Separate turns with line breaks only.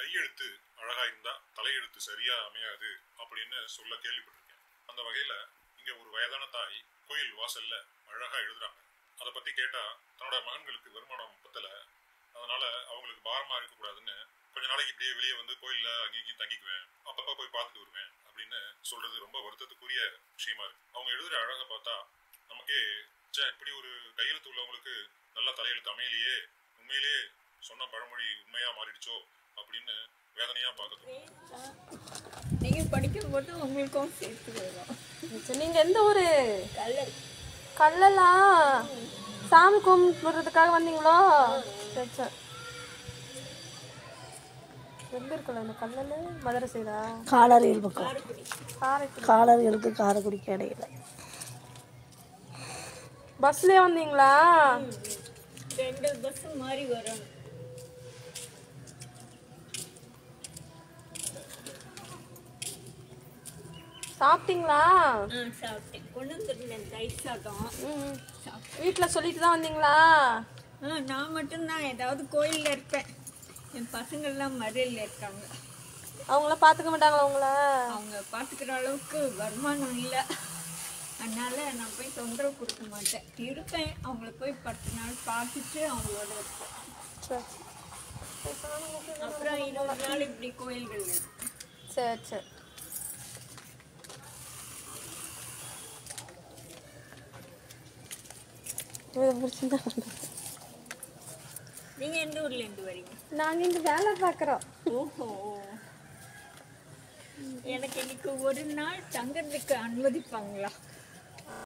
கையெழுத்து அழகா இருந்தா தலையெழுத்து சரியா அமையாது அப்படின்னு சொல்ல கேள்விப்பட்டிருக்கேன் அந்த வகையில இங்க ஒரு வயதான தாய் கோயில் வாசல்ல அழகா எழுதுறாங்க அதை பத்தி கேட்டா தன்னோட மகன்களுக்கு வருமானம் பத்தல அதனால அவங்களுக்கு பாரமா இருக்கக்கூடாதுன்னு கொஞ்ச நாளைக்கு இப்படியே வெளியே வந்து கோயில்ல அங்கேயும் இங்கேயும் தங்கிக்குவேன் அப்பப்ப போய் பார்த்துட்டு வருவேன் அப்படின்னு சொல்றது ரொம்ப வருத்தத்துக்குரிய விஷயமா இருக்கு அவங்க எழுதுற அழகை பார்த்தா நமக்கே ச்சே இப்படி ஒரு கையெழுத்து உள்ளவங்களுக்கு நல்ல தலையெழுத்து அமையலையே உண்மையிலேயே சொன்ன பழமொழி உண்மையா மாறிடுச்சோ அப்படின்னு வேதனையா பார்க்குது
நீங்க படிக்கும்போது உங்களுக்கும் சேர்த்து வரும்
சரி, நீங்க எந்த ஊரு
கல்லல்
கல்லலா சாமி கும்பிடுறதுக்காக வந்தீங்களோ சரி சரி எங்க இருக்குல்ல இந்த கல்லல் மதுரை சைடா
காலறியல் பக்கம்
காரைக்குடி
காலறியலுக்கு காரைக்குடிக்கு இடையில
பஸ்லயே வந்தீங்களா
ரெண்டு பஸ் மாதிரி வரும்
சாப்பிட்டீங்களா
ஆ சாப்பிட்டேன் கொண்டு வந்துருந்தேன் தயிர் சாதம்
ம்
சாப்பிட்டேன்
வீட்டில் சொல்லிட்டு தான் வந்தீங்களா
ஆ நான் மட்டும்தான் ஏதாவது கோயிலில் இருப்பேன் என் பசங்கள்லாம் மதுரையில் இருக்காங்க
அவங்கள பார்த்துக்க மாட்டாங்களா உங்கள
அவங்க பார்த்துக்கிற அளவுக்கு வருமானம் இல்லை அதனால நான் போய் தொந்தரவு கொடுக்க மாட்டேன் இருப்பேன் அவங்கள போய் பத்து நாள் பார்த்துட்டு அவங்களோட இருப்பேன்
சரி
அப்புறம் இருபது நாள் இப்படி கோயில்கள் இருக்கு
சரி சரி இதை பிடிச்சிருந்தா
நீங்கள் எந்த ஊர்லேருந்து வரீங்க
நாங்கள் இங்கே வேலை பார்க்குறோம்
ஓஹோ எனக்கு இன்னைக்கு ஒரு நாள் தங்கறதுக்கு அனுமதிப்பாங்களா